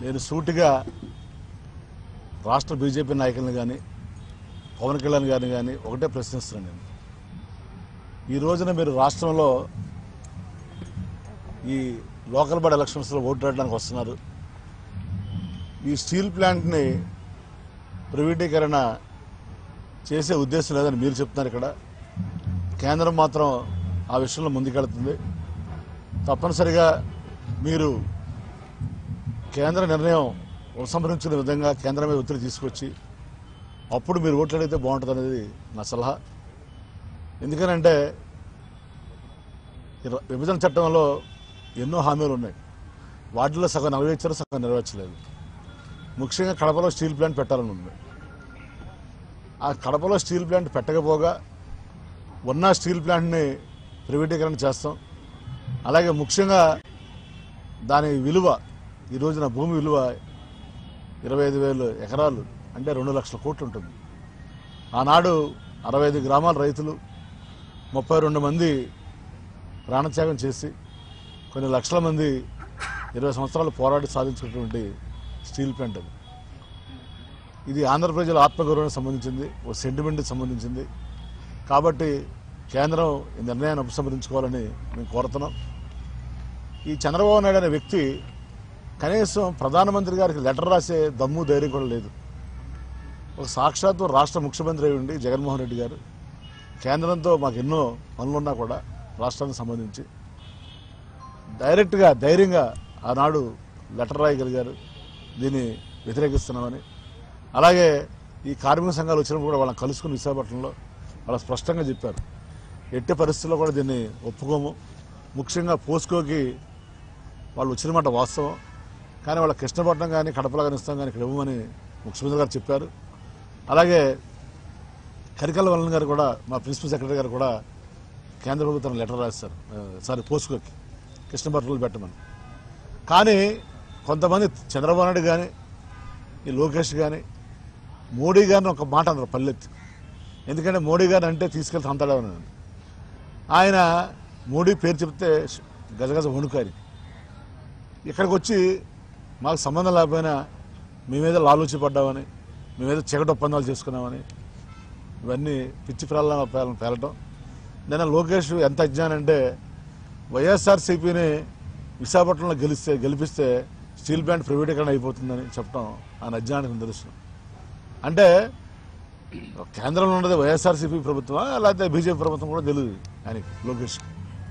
నేను సూటిగా రాష్ట్ర బీజేపీ నాయకులను కానీ పవన్ కళ్యాణ్ గారిని కానీ ఒకటే ప్రశ్నిస్తున్నాను నేను ఈ రోజున మీరు రాష్ట్రంలో ఈ లోకల్ బాడీ ఎలక్షన్స్లో ఓట్లాడడానికి వస్తున్నారు ఈ స్టీల్ ప్లాంట్ని ప్రైవేటీకరణ చేసే ఉద్దేశం లేదని మీరు చెప్తున్నారు ఇక్కడ కేంద్రం మాత్రం ఆ విషయంలో ముందుకెళ్తుంది తప్పనిసరిగా మీరు కేంద్ర నిర్ణయం ఉపసంహరించిన విధంగా కేంద్రం మీద ఒత్తిడి తీసుకొచ్చి అప్పుడు మీరు ఓట్లు అడిగితే బాగుంటుంది అనేది నా సలహా ఎందుకనంటే ఈ ర- విభజన చట్టంలో ఎన్నో హామీలు ఉన్నాయి వాటిలో సగం నెరవేర్చారు సగం నెరవేర్చలేదు ముఖ్యంగా కడపలో స్టీల్ ప్లాంట్ పెట్టాలని ఉంది ఆ కడపలో స్టీల్ ప్లాంట్ పెట్టకపోగా ఉన్న స్టీల్ ప్లాంట్ని ప్రైవేటీకరణ చేస్తాం అలాగే ముఖ్యంగా దాని విలువ ఈ రోజున భూమి విలువ ఇరవై ఐదు వేలు ఎకరాలు అంటే రెండు లక్షల కోట్లు ఉంటుంది ఆనాడు అరవై ఐదు గ్రామాల రైతులు ముప్పై రెండు మంది ప్రాణత్యాగం చేసి కొన్ని లక్షల మంది ఇరవై సంవత్సరాలు పోరాడి సాధించినటువంటి స్టీల్ ప్లాంట్ అది ఇది ఆంధ్రప్రదేశ్ ఆత్మగౌరవానికి సంబంధించింది ఓ సెంటిమెంట్కి సంబంధించింది కాబట్టి కేంద్రం ఈ నిర్ణయాన్ని ఉపసంహరించుకోవాలని మేము కోరుతున్నాం ఈ చంద్రబాబు నాయుడు అనే వ్యక్తి కనీసం ప్రధానమంత్రి గారికి లెటర్ రాసే దమ్ము ధైర్యం కూడా లేదు ఒక సాక్షాత్తు రాష్ట్ర ముఖ్యమంత్రి అయి ఉండి జగన్మోహన్ రెడ్డి గారు కేంద్రంతో మాకు ఎన్నో పనులున్నా కూడా రాష్ట్రానికి సంబంధించి డైరెక్ట్గా ధైర్యంగా ఆనాడు లెటర్ రాయగలిగారు దీన్ని వ్యతిరేకిస్తున్నామని అలాగే ఈ కార్మిక సంఘాలు వచ్చినప్పుడు కూడా వాళ్ళని కలుసుకుని విశాఖపట్నంలో వాళ్ళు స్పష్టంగా చెప్పారు ఎట్టి పరిస్థితుల్లో కూడా దీన్ని ఒప్పుకోము ముఖ్యంగా పోస్కోకి వాళ్ళు వచ్చిన మాట వాస్తవం కానీ వాళ్ళ కృష్ణపట్నం కానీ కడపలో కానీ ఇస్తాం కానీ ఇక్కడ ఇవ్వమని ముఖ్యమంత్రి గారు చెప్పారు అలాగే కరికల్ వల్లన్ గారు కూడా మా ప్రిన్సిపల్ సెక్రటరీ గారు కూడా కేంద్ర ప్రభుత్వం లెటర్ రాస్తారు ఆ, సారీ పోస్కోకి కృష్ణపట్నంలో పెట్టమని కానీ కొంతమంది చంద్రబాబు నాయుడు కానీ ఈ లోకేష్ కానీ మోడీ గారిని ఒక మాట అన్నారు పల్లెత్తి ఎందుకంటే మోడీ గారిని అంటే తీసుకెళ్తే అంతాడేమని ఆయన మోడీ పేరు చెప్తే గజగజ వణుకారి ఇక్కడికి వచ్చి మాకు సంబంధం లేకపోయినా మీ మీద లాలూచి పడ్డామని మీ మీద చీకటి ఒప్పందాలు చేసుకున్నామని ఇవన్నీ పిచ్చి ప్రాణాలను పేల పేలటం నిన్న లోకేష్ ఎంత అజ్ఞానంటే వైఎస్ఆర్సీపీని విశాఖపట్నంలో గెలిస్తే గెలిపిస్తే స్టీల్ ప్లాంట్ ప్రైవేటీకరణ అయిపోతుందని చెప్పడం ఆయన అజ్ఞానానికి నిదర్శనం అంటే కేంద్రంలో ఉన్నది వైఎస్ఆర్సీపీ ప్రభుత్వమా లేకపోతే బీజేపీ ప్రభుత్వం కూడా తెలియదు ఆయనకి లోకేష్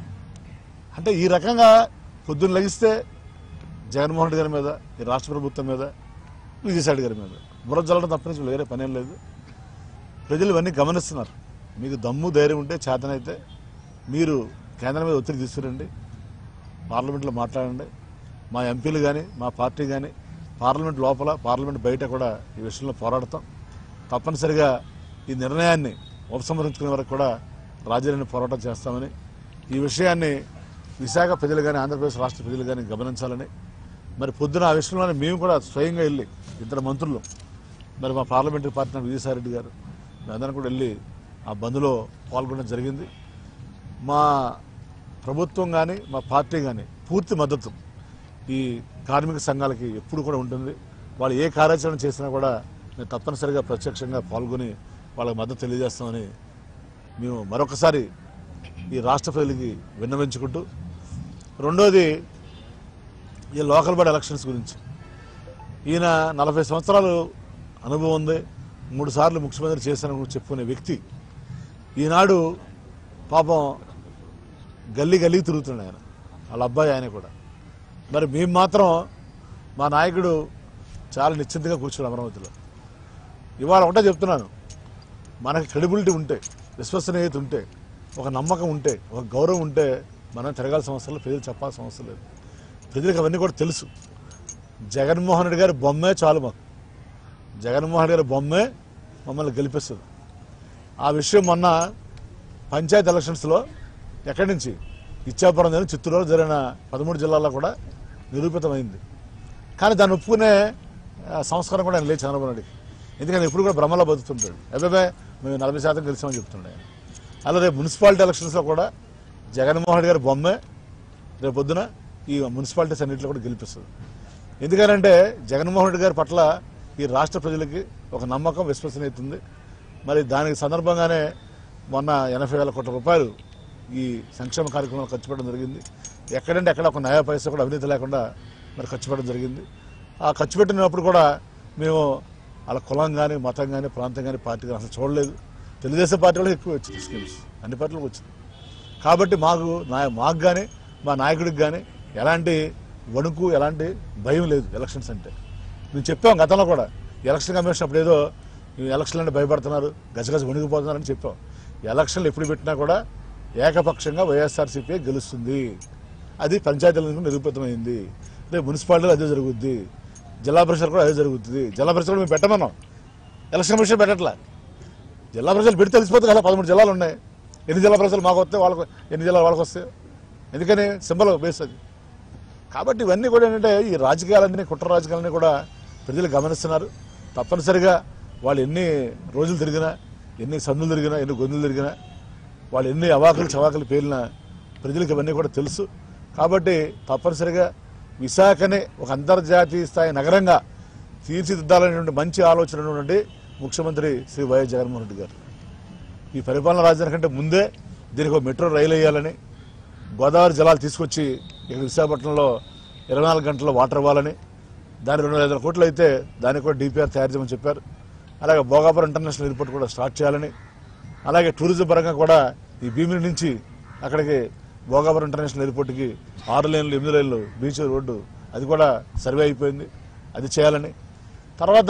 అంటే ఈ రకంగా పొద్దున్న లగిస్తే జగన్మోహన్ రెడ్డి గారి మీద ఈ రాష్ట్ర ప్రభుత్వం మీద విజయసాయి గారి మీద బుర్ర జల్లడం తప్పనించి వేరే పనేం లేదు ప్రజలు ఇవన్నీ గమనిస్తున్నారు మీకు దమ్ము ధైర్యం ఉంటే చేతనైతే మీరు కేంద్రం మీద ఒత్తిడి తీసుకురండి పార్లమెంట్లో మాట్లాడండి మా ఎంపీలు కానీ మా పార్టీ కానీ పార్లమెంట్ లోపల పార్లమెంట్ బయట కూడా ఈ విషయంలో పోరాడతాం తప్పనిసరిగా ఈ నిర్ణయాన్ని ఉపసంహరించుకునే వరకు కూడా రాజ్యాన్ని పోరాటం చేస్తామని ఈ విషయాన్ని విశాఖ ప్రజలు కానీ ఆంధ్రప్రదేశ్ రాష్ట్ర ప్రజలు కానీ గమనించాలని మరి పొద్దున ఆ విషయంలోనే మేము కూడా స్వయంగా వెళ్ళి ఇద్దరు మంత్రులు మరి మా పార్లమెంటరీ పార్టీ విజయసాయిరెడ్డి గారు మేమందరం కూడా వెళ్ళి ఆ బంద్లో పాల్గొనడం జరిగింది మా ప్రభుత్వం కానీ మా పార్టీ కానీ పూర్తి మద్దతు ఈ కార్మిక సంఘాలకి ఎప్పుడు కూడా ఉంటుంది వాళ్ళు ఏ కార్యాచరణ చేసినా కూడా మేము తప్పనిసరిగా ప్రత్యక్షంగా పాల్గొని వాళ్ళకి మద్దతు తెలియజేస్తామని మేము మరొకసారి ఈ రాష్ట్ర ప్రజలకి విన్నవించుకుంటూ రెండోది ఈ లోకల్ బాడీ ఎలక్షన్స్ గురించి ఈయన నలభై సంవత్సరాలు అనుభవం ఉంది మూడు సార్లు ముఖ్యమంత్రి చేశానని చెప్పుకునే వ్యక్తి ఈనాడు పాపం గల్లీ గల్లీ తిరుగుతున్నాడు ఆయన వాళ్ళ అబ్బాయి ఆయన కూడా మరి మేము మాత్రం మా నాయకుడు చాలా నిశ్చింతగా కూర్చున్నాడు అమరావతిలో ఇవాళ ఒకటే చెప్తున్నాను మనకి క్రెడిబిలిటీ ఉంటే విశ్వసనీయత ఉంటే ఒక నమ్మకం ఉంటే ఒక గౌరవం ఉంటే మనం తిరగాల్సిన అవసరం లేదు ప్రజలు చెప్పాల్సిన అవసరం లేదు ప్రజలకు అవన్నీ కూడా తెలుసు జగన్మోహన్ రెడ్డి గారి బొమ్మే చాలు మాకు జగన్మోహన్ రెడ్డి గారి బొమ్మే మమ్మల్ని గెలిపిస్తుంది ఆ విషయం మొన్న పంచాయతీ ఎలక్షన్స్లో ఎక్కడి నుంచి ఇచ్చాపురం జరిగిన చిత్తూరులో జరిగిన పదమూడు జిల్లాల్లో కూడా నిరూపితమైంది కానీ దాన్ని ఒప్పుకునే ఆ, సంస్కారం కూడా ఆయన లేదు చంద్రబాబు నాయుడుకి ఎందుకంటే ఎప్పుడు కూడా భ్రమలో బతుకుతుంటాడు అబ్బాబే మేము నలభై శాతం గెలిచామని చెప్తుండే ఆయన. అలా రేపు మున్సిపాలిటీ ఎలక్షన్స్లో కూడా జగన్మోహన్ రెడ్డి గారి బొమ్మే రేపు పొద్దున ఈ మున్సిపాలిటీస్ అన్నింటిలో కూడా గెలిపిస్తుంది ఎందుకనంటే జగన్మోహన్ రెడ్డి గారి పట్ల ఈ రాష్ట్ర ప్రజలకి ఒక నమ్మకం విశ్వసనీయత ఉంది మరి దానికి సందర్భంగానే మొన్న ఎనభై వేల కోట్ల రూపాయలు ఈ సంక్షేమ కార్యక్రమాలు ఖర్చు పెట్టడం జరిగింది ఎక్కడంటే ఎక్కడ ఒక న్యాయ పైసా కూడా అవినీతి లేకుండా మరి ఖర్చు పెట్టడం జరిగింది ఆ ఖర్చు పెట్టినప్పుడు కూడా మేము వాళ్ళ కులం కానీ మతం కానీ ప్రాంతం కానీ పార్టీ కానీ అసలు చూడలేదు తెలుగుదేశం పార్టీ వాళ్ళకి ఎక్కువ వచ్చింది స్కీమ్స్ అన్ని పార్టీలకు వచ్చింది కాబట్టి మాకు నా మాకు కానీ మా నాయకుడికి కానీ ఎలాంటి వణుకు ఎలాంటి భయం లేదు ఎలక్షన్స్ అంటే మేము చెప్పాం గతంలో కూడా ఎలక్షన్ కమిషన్ అప్పుడు ఏదో ఈ ఎలక్షన్లు అంటే భయపడుతున్నారు గజగజ వణికిపోతున్నారని చెప్పాం ఎలక్షన్లు ఎప్పుడు పెట్టినా కూడా ఏకపక్షంగా వైఎస్ఆర్సీపీ గెలుస్తుంది అది పంచాయతీలకు నిరూపితమైంది రేపు మున్సిపాలిటీలో అదే జరుగుద్ది జిల్లా పరిషత్ కూడా అదే జరుగుతుంది జిల్లా పరిషత్ కూడా మేము పెట్టమన్నాం ఎలక్షన్ కమిషన్ పెట్టట్లా జిల్లా ప్రజలు పెడితే తెలిసిపోతుంది కదా పదమూడు జిల్లాలు ఉన్నాయి ఎన్ని జిల్లా ప్రజలు మాకు వస్తే వాళ్ళకు ఎన్ని జిల్లాలు వాళ్ళకి వస్తాయి ఎందుకని సింబల్ బేస్ అది కాబట్టి ఇవన్నీ కూడా ఏంటంటే ఈ రాజకీయాలన్నీ కుట్ర రాజకీయాలన్నీ కూడా ప్రజలు గమనిస్తున్నారు తప్పనిసరిగా వాళ్ళు ఎన్ని రోజులు తిరిగినా ఎన్ని సందులు తిరిగినా ఎన్ని గొంతులు తిరిగినా వాళ్ళు ఎన్ని అవాకులు చవాకులు పేలినా ప్రజలకు ఇవన్నీ కూడా తెలుసు కాబట్టి తప్పనిసరిగా విశాఖని ఒక అంతర్జాతీయ స్థాయి నగరంగా తీర్చిదిద్దాలనేటువంటి మంచి ఆలోచన ఉన్నటువంటి ముఖ్యమంత్రి శ్రీ వైఎస్ జగన్మోహన్ రెడ్డి గారు ఈ పరిపాలన రాజధాని కంటే ముందే దీనికి ఒక మెట్రో రైలు వేయాలని గోదావరి జలాలు తీసుకొచ్చి ఇక్కడ విశాఖపట్నంలో ఇరవై నాలుగు గంటల్లో వాటర్ ఇవ్వాలని దాని రెండు వేల ఐదు కోట్లు అయితే దానికి కూడా డిపిఆర్ తయారు చేయమని చెప్పారు అలాగే భోగాపురం ఇంటర్నేషనల్ ఎయిర్పోర్ట్ కూడా స్టార్ట్ చేయాలని అలాగే టూరిజం పరంగా కూడా ఈ భీమిలి నుంచి అక్కడికి భోగాపురం ఇంటర్నేషనల్ ఎయిర్పోర్ట్కి ఆరు లేన్లు ఎనిమిది లేన్లు బీచ్ రోడ్డు అది కూడా సర్వే అయిపోయింది అది చేయాలని తర్వాత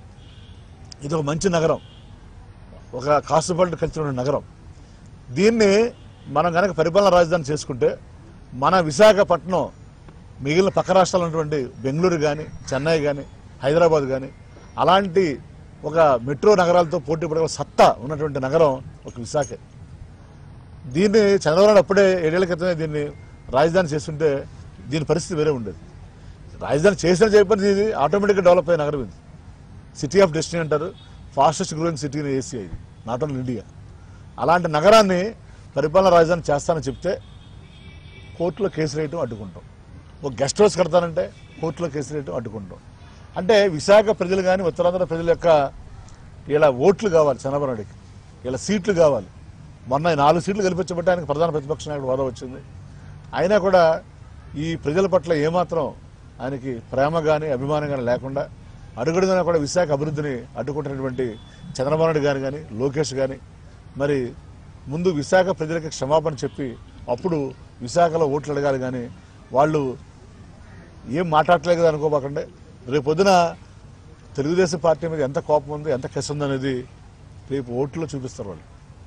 ఇది ఒక మంచి నగరం ఒక కాస్మోపాలిటన్ కల్చర్ ఉన్న నగరం దీన్ని మనం కనుక పరిపాలన రాజధాని చేసుకుంటే మన విశాఖపట్నం మిగిలిన పక్క రాష్ట్రాలు ఉన్నటువంటి బెంగళూరు కానీ చెన్నై కానీ హైదరాబాద్ కానీ అలాంటి ఒక మెట్రో నగరాలతో పోటీ పడే సత్తా ఉన్నటువంటి నగరం ఒక విశాఖే దీన్ని చంద్రబాబు నాయుడు అప్పుడే ఏడేళ్ల క్రితమే దీన్ని రాజధాని చేస్తుంటే దీని పరిస్థితి వేరే ఉండేది రాజధాని చేసిన చెప్పని ఇది ఆటోమేటిక్గా డెవలప్ అయిన నగరం ఇది సిటీ ఆఫ్ డెస్టినీ అంటారు fastest growing city in Asia ఇది నాట్ ఓన్లీ ఇండియా అలాంటి నగరాన్ని పరిపాలన రాజధాని చేస్తానని చెప్తే కోర్టులో కేసు వేయటం అడ్డుకుంటాం ఒక గెస్ట్ హౌస్ కడతానంటే కోర్టులో కేసు వేయటం అడ్డుకుంటాం అంటే విశాఖ ప్రజలు కానీ ఉత్తరాంధ్ర ప్రజల యొక్క ఇలా ఓట్లు కావాలి చంద్రబాబు నాయుడికి ఇలా సీట్లు కావాలి మొన్న ఈ నాలుగు సీట్లు గెలిపించబట్టడానికి ప్రధాన ప్రతిపక్ష నాయకుడు హోదా వచ్చింది అయినా కూడా ఈ ప్రజల పట్ల ఏమాత్రం ఆయనకి ప్రేమ కానీ అభిమానం కానీ లేకుండా అడుగడుగునా కూడా విశాఖ అభివృద్ధిని అడ్డుకుంటున్నటువంటి చంద్రబాబు నాయుడు గారు కానీ లోకేష్ కానీ మరి ముందు విశాఖ ప్రజలకి క్షమాపణ చెప్పి అప్పుడు విశాఖలో ఓట్లు అడగాలి కానీ వాళ్ళు ఏం మాట్లాడలేదు కదా అనుకోబాకండి రేపు పొద్దున తెలుగుదేశం పార్టీ మీద ఎంత కోపం ఉంది ఎంత కసి ఉంది అనేది రేపు ఓట్లో చూపిస్తారు వాళ్ళు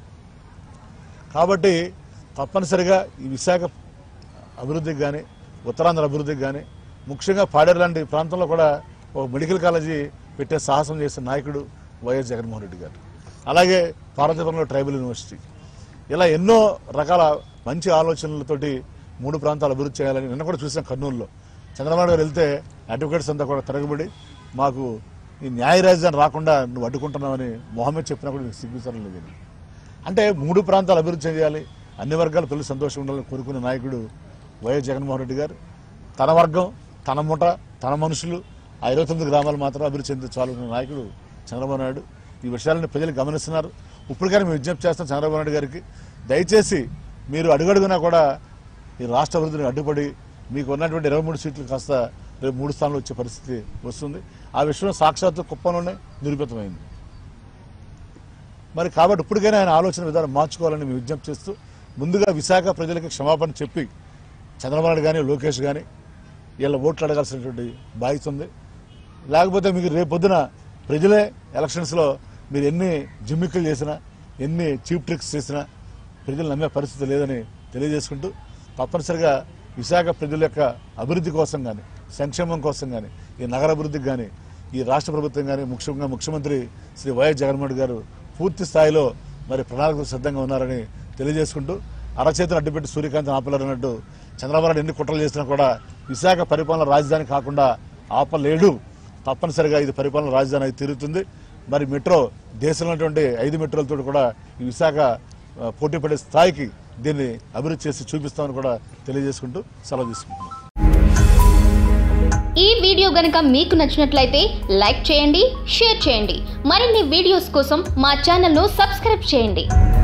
కాబట్టి తప్పనిసరిగా ఈ విశాఖ అభివృద్ధికి కానీ ఉత్తరాంధ్ర అభివృద్ధికి కానీ ముఖ్యంగా పాడేరు లాంటి ప్రాంతంలో కూడా ఒక మెడికల్ కాలేజీ పెట్టే సాహసం చేసిన నాయకుడు వైఎస్ జగన్మోహన్ రెడ్డి గారు అలాగే పార్వతీపురంలో ట్రైబల్ యూనివర్సిటీ ఇలా ఎన్నో రకాల మంచి ఆలోచనలతోటి మూడు ప్రాంతాలు అభివృద్ధి చేయాలని నిన్న కూడా చూసాం కర్నూలులో చంద్రబాబు గారు వెళ్తే అడ్వకేట్స్ అంతా కూడా తిరగబడి మాకు ఈ న్యాయ రాజధాని రాకుండా నువ్వు అడ్డుకుంటున్నావని మొహమ్మద్ చెప్పినా కూడా నీకు సిగ్గుతరం లేదు అంటే మూడు ప్రాంతాలు అభివృద్ధి చేయాలి అన్ని వర్గాల పిల్లలు సంతోషంగా ఉండాలని కోరుకునే నాయకుడు వైఎస్ జగన్మోహన్ రెడ్డి గారు తన వర్గం తన ముఠ తన మనుషులు ఆ ఇరవై తొమ్మిది గ్రామాలు మాత్రం అభివృద్ధి చెంది చాలుకున్న నాయకుడు చంద్రబాబు నాయుడు ఈ విషయాలను ప్రజలు గమనిస్తున్నారు ఇప్పటికైనా మేము విజ్ఞప్తి చేస్తాం చంద్రబాబు నాయుడు గారికి దయచేసి మీరు అడుగడుగునా కూడా ఈ రాష్ట్ర అభివృద్ధిని అడ్డుపడి మీకు ఉన్నటువంటి ఇరవై మూడు సీట్లు కాస్త రేపు మూడు స్థానాలు వచ్చే పరిస్థితి వస్తుంది ఆ విషయం సాక్షాత్తు కుప్పంలోనే నిరూపితమైంది మరి కాబట్టి ఇప్పటికైనా ఆయన ఆలోచన విధానం మార్చుకోవాలని మేము విజ్ఞప్తి చేస్తూ ముందుగా విశాఖ ప్రజలకు క్షమాపణ చెప్పి చంద్రబాబు నాయుడు కానీ లోకేష్ కానీ వీళ్ళ ఓట్లు అడగాల్సినటువంటి బాధ్యత ఉంది లేకపోతే మీకు రేపు పొద్దున ప్రజలే ఎలక్షన్స్లో మీరు ఎన్ని జిమ్మిక్కులు చేసినా ఎన్ని చీప్ ట్రిక్స్ చేసినా ప్రజలు నమ్మే పరిస్థితి లేదని తెలియజేసుకుంటూ తప్పనిసరిగా విశాఖ ప్రజల యొక్క అభివృద్ధి కోసం కానీ సంక్షేమం కోసం కానీ ఈ నగర అభివృద్ధికి కానీ ఈ రాష్ట్ర ప్రభుత్వం కానీ ముఖ్యంగా ముఖ్యమంత్రి శ్రీ వైఎస్ జగన్మోహన్ రెడ్డి గారు పూర్తి స్థాయిలో మరి ప్రణాళికలు సిద్ధంగా ఉన్నారని తెలియజేసుకుంటూ అరచేతిని అడ్డుపెట్టి సూర్యకాంత్ ఆపలేరన్నట్టు చంద్రబాబు నాయుడు ఎన్ని కుట్రలు చేసినా కూడా విశాఖ పరిపాలన రాజధాని కాకుండా ఆపలేడు తప్పనిసరిగా ఇది పరిపాలన రాజధాని అయితే తిరుగుతుంది మరి మెట్రో దేశంలో ఉన్నటువంటి ఐదు మెట్రోలతో కూడా ఈ విశాఖ ఆ, పోటీ పడే స్థాయికి దీన్ని అభివృద్ధి చేసి చూపిస్తామని కూడా తెలియజేసుకుంటూ సెలవు తీసుకుంటున్నాం ఈ వీడియో గనుక మీకు నచ్చినట్లయితే లైక్ చేయండి షేర్ చేయండి మరిన్ని వీడియోస్ కోసం మా ఛానల్ను సబ్స్క్రైబ్ చేయండి